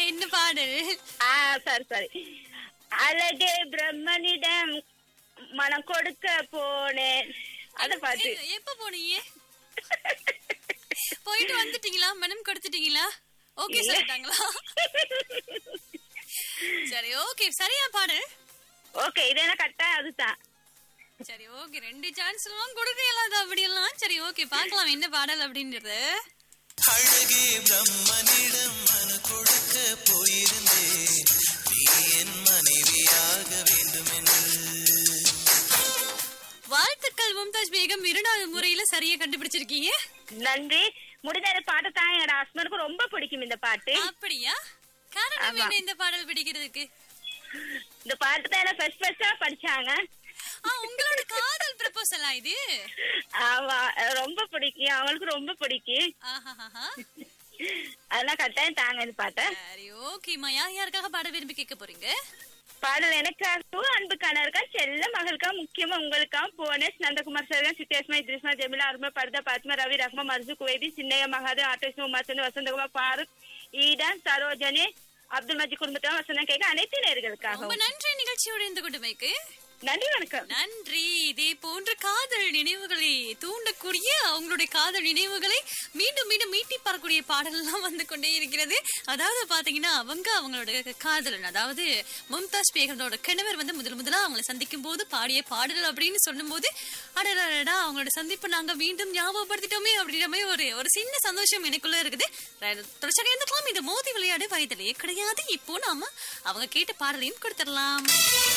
என்ன பாடல் ஆ சரி சரி அழகே பிரம்மனிடம் மனம் கொடுக்க போனேன் அந்த பாட்டு எ- எப்ப போனீங்க போயிட்டு வந்துட்டீங்களா மனம் கொடுத்துட்டீங்களா ஓகே இல்ல. சொல்லிட்டாங்களா சரி ஓகே சரியா பாடல் ஓகே இது என்ன கரெக்டா அதுதான் சரி ஓகே ரெண்டு சான்ஸ் எல்லாம் கொடுக்க இயலாது அப்படியெல்லாம் சரி ஓகே பார்க்கலாம் என்ன பாடல் அப்படின்றது அழகே பிரம்மனிடம் மனு கொடுக்க போயிருந்தேன் நீ என் மனைவியாக வேண்டும் என்று வாழ்த்துக்கள் மும்தாஜ் பேகம் இரண்டாவது முறையில சரியா கண்டுபிடிச்சிருக்கீங்க நன்றி முடிஞ்ச இந்த பாட்டு தான் என்னோட ஹஸ்பண்டுக்கு ரொம்ப பிடிக்கும் இந்த பாட்டு அப்படியா காரணம் ஆமா. என்ன இந்த பாடல் பிடிக்கிறதுக்கு இந்த பாட்டு தான் என்ன ஃபர்ஸ்ட் ஃபர்ஸ்டா படிச்சாங்க ஆ உங்களோட காதல் ப்ரப்போசலா இது ஆமா ரொம்ப பிடிக்கும் அவங்களுக்கு ரொம்ப பிடிக்கும் ஆஹாஹாஹா. அதெல்லாம் கட்டாயம் தாங்க இந்த பாட்டை சரி ஓகேம்மா யார் யாருக்காக பாட விரும்பி கேட்க போறீங்க பாடல் எனக்காகவும் அன்பு கணவருக்கா செல்ல மகளுக்கா முக்கியமா உங்களுக்கா புவனேஷ் நந்தகுமார் சர்கன் சித்தேஸ்மா இத்ரிஸ்மா ஜெமிலா அருமா பர்தா பாத்மா ரவி ரஹ்மா மர்சு குவைதி சின்னைய மகாதேவ் ஆட்டோஸ்மா உமாச்சந்த் வசந்தகுமார் பாருக் ஈடான் சரோஜனி அப்துல் மஜி குடும்பத்தினர் வசந்தம் கேட்க அனைத்து ரொம்ப நேர்களுக்காகவும் நன்றி நிகழ்ச்சியோட இருந்து கொண்டுமைக்கு நன்றி வணக்கம் நன்றி இதே போன்ற காதல் நினைவுகளை தூண்டக்கூடிய அவங்களுடைய காதல் நினைவுகளை மீண்டும் மீண்டும் மீட்டி பார்க்கக்கூடிய பாடல்லாம் வந்து கொண்டே இருக்கிறது அதாவது பாத்தீங்கன்னா அவங்க அவங்களோட காதலன் அதாவது மும்தாஜ் பேகனோட கிணவர் வந்து முதல் முதலா அவங்களை சந்திக்கும் போது பாடிய பாடல் அப்படின்னு சொல்லும்போது அடடா அவங்களோட சந்திப்பு நாங்க மீண்டும் ஞாபகப்படுத்திட்டோமே அப்படின்ற மாதிரி ஒரு ஒரு சின்ன சந்தோஷம் எனக்குள்ள இருக்குது தொடர்ச்சியாக இருந்துக்கலாம் இந்த மோதி விளையாடு வயதிலேயே கிடையாது இப்போ நாம அவங்க கேட்ட பாடலையும் கொடுத்துடலாம்